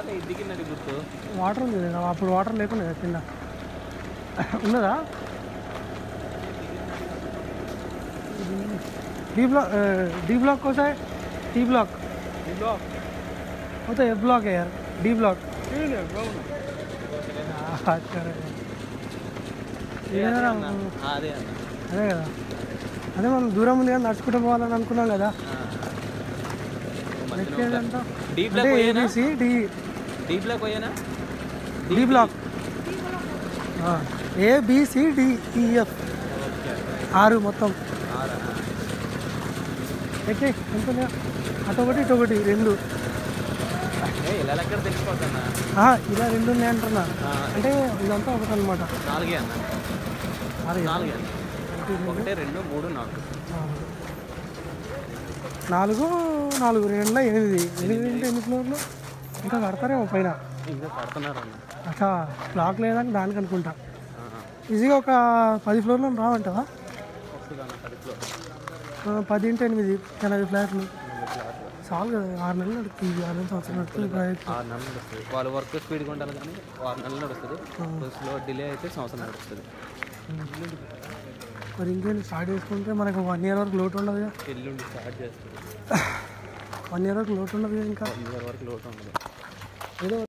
బాగా ఎదిగినట్టు గుర్తు వాటర్ ఉంది కదా అప్పుడు వాటర్ లేకుండా కదా కింద ఉన్నదా डी ब्लॉक डी ब्लॉक कौन सा है टी ब्लॉक वो तो एफ ब्लॉक है यार डी ब्लॉक अच्छा ఇదేనా? అదే అన్న అదే కదా అదే మనం దూరం ఉంది కదా నడుచుకుంటూ పోవాలని అనుకున్నాం కదా నెక్స్ట్ ఏదంతా డీ అంటే బ్లాక్ పోయేనా ఏబిసి డి డీ బ్లాక్ పోయేనా డి బ్లాక్ ఏబిసి డిఈఎఫ్ ఆరు మొత్తం ఎక్కి ఎంత అటు ఒకటి ఇటు ఒకటి రెండు ఏ ఇలా ఎక్కడ తెలిసిపోతున్నా ఆ, ఇలా రెండు ఉన్నాయి అంటున్నా అంటే ఇదంతా ఒకటి అనమాట నాలుగే అన్న ఆరు నాలుగే అన్న ఒకటి రెండు మూడు నాలుగు నాలుగు నాలుగు రెండులో ఎనిమిది ఎనిమిది అంటే ఎన్ని ఫ్లోర్లు ఇంకా కడతారేమో పైన ఇంకా కడుతున్నారు అన్న అచ్చా బ్లాక్ లేదని దానికి అనుకుంటా ఆ, ఈజీగా ఒక పది ఫ్లోర్లు రావంటావా వస్తుంది అన్న కడుపులో ఆ, పది ఇంటి ఎనిమిది ఎనభై ఫ్లాట్లు చాలు కదా ఆరు నెలలు నడుస్తుంది ఆరు నెలలు సంవత్సరం నడుస్తుంది ప్రాజెక్ట్ ఆరు నెలలు నడుస్తుంది వాళ్ళ వర్క్ స్పీడ్గా ఉండాలి కానీ ఆరు నెలలు నడుస్తుంది స్లో డిలే అయితే సంవత్సరం నడుస్తుంది మరి ఇంకేంటి స్టార్ట్ చేసుకుంటే మనకు వన్ ఇయర్ వరకు లోటు ఉండదు కదా ఎల్లుండి స్టార్ట్ చేస్తుంది వన్ ఇయర్ వరకు లోటు ఉండదు కదా ఇంకా వన్ ఇయర్ వరకు లోటు ఉండదు ఏదో